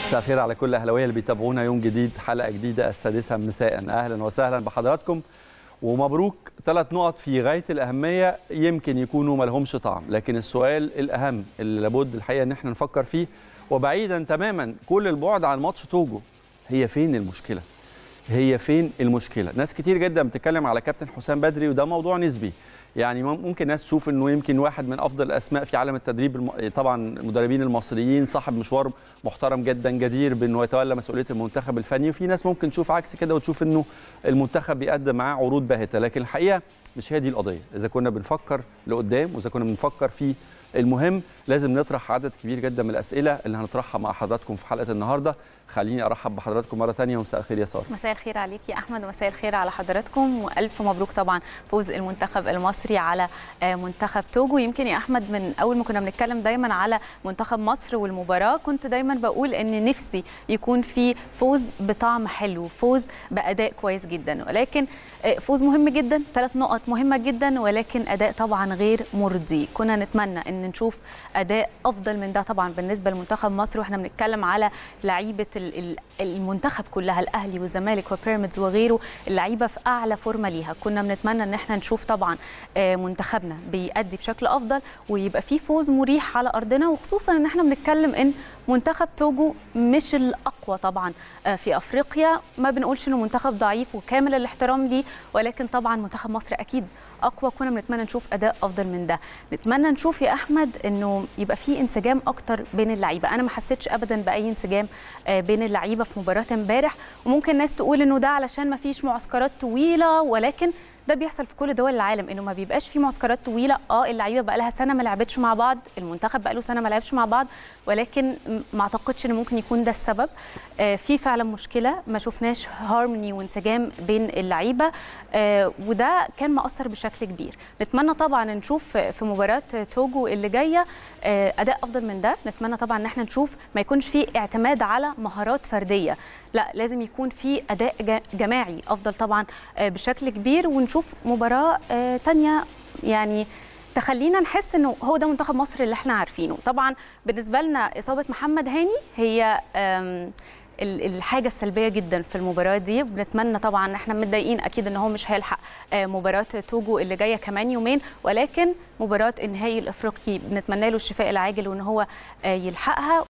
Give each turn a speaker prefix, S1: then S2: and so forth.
S1: مساء الخير على كل اهلاويه اللي بيتابعونا يوم جديد حلقه جديده السادسه مساء اهلا وسهلا بحضراتكم ومبروك ثلاث نقط في غايه الاهميه يمكن يكونوا ما لهمش طعم لكن السؤال الاهم اللي لابد الحقيقه ان احنا نفكر فيه وبعيدا تماما كل البعد عن ماتش توجو هي فين المشكله هي فين المشكله ناس كتير جدا بتتكلم على كابتن حسام بدري وده موضوع نسبي يعني ممكن ناس تشوف انه يمكن واحد من افضل الاسماء في عالم التدريب الم... طبعا المدربين المصريين صاحب مشوار محترم جدا جدير بانه يتولى مسؤوليه المنتخب الفني وفي ناس ممكن تشوف عكس كده وتشوف انه المنتخب بيقدم معاه عروض باهته لكن الحقيقه مش هي دي القضيه اذا كنا بنفكر لقدام واذا كنا بنفكر في المهم لازم نطرح عدد كبير جدا من الاسئله اللي هنطرحها مع حضراتكم في حلقه النهارده خليني ارحب بحضراتكم مره ثانيه ومساء الخير يا ساره
S2: مساء الخير عليك يا احمد ومساء الخير على حضراتكم والف مبروك طبعا فوز المنتخب المصري على منتخب توجو يمكن يا احمد من اول ما كنا بنتكلم دايما على منتخب مصر والمباراه كنت دايما بقول ان نفسي يكون في فوز بطعم حلو فوز باداء كويس جدا ولكن فوز مهم جدا ثلاث نقط مهمه جدا ولكن اداء طبعا غير مرضي كنا نتمنى ان نشوف اداء افضل من ده طبعا بالنسبه لمنتخب مصر واحنا بنتكلم على لعيبه المنتخب كلها الاهلي والزمالك وبيراميدز وغيره اللعيبه في اعلى فورمه ليها كنا بنتمنى ان احنا نشوف طبعا منتخبنا بيأدي بشكل افضل ويبقى في فوز مريح على ارضنا وخصوصا ان احنا بنتكلم ان منتخب توجو مش الاقوى طبعا في افريقيا ما بنقولش انه منتخب ضعيف وكامل الاحترام ليه ولكن طبعا منتخب مصر اكيد اقوى كنا بنتمنى نشوف اداء افضل من ده نتمنى نشوف يا احمد انه يبقى في انسجام اكتر بين اللعيبه انا ما حسيتش ابدا باي انسجام بين اللعيبه في مباراه امبارح وممكن ناس تقول انه ده علشان ما فيش معسكرات طويله ولكن ده بيحصل في كل دول العالم انه ما بيبقاش في معسكرات طويله اه اللعيبه بقى لها سنه ما لعبتش مع بعض المنتخب بقى له سنه ما لعبش مع بعض ولكن ما اعتقدش ان ممكن يكون ده السبب آه في فعلا مشكله ما شفناش هارموني وانسجام بين اللعيبه آه وده كان مأثر بشكل كبير نتمنى طبعا نشوف في مباراه توجو اللي جايه آه اداء افضل من ده نتمنى طبعا ان احنا نشوف ما يكونش في اعتماد على مهارات فرديه لا لازم يكون في اداء جماعي افضل طبعا بشكل كبير ونشوف مباراه تانية يعني تخلينا نحس انه هو ده منتخب مصر اللي احنا عارفينه طبعا بالنسبه لنا اصابه محمد هاني هي الحاجه السلبيه جدا في المباراه دي بنتمنى طبعا احنا متضايقين اكيد ان هو مش هيلحق مباراه توجو اللي جايه كمان يومين ولكن مباراه النهائي الافريقي بنتمنى له الشفاء العاجل وان هو يلحقها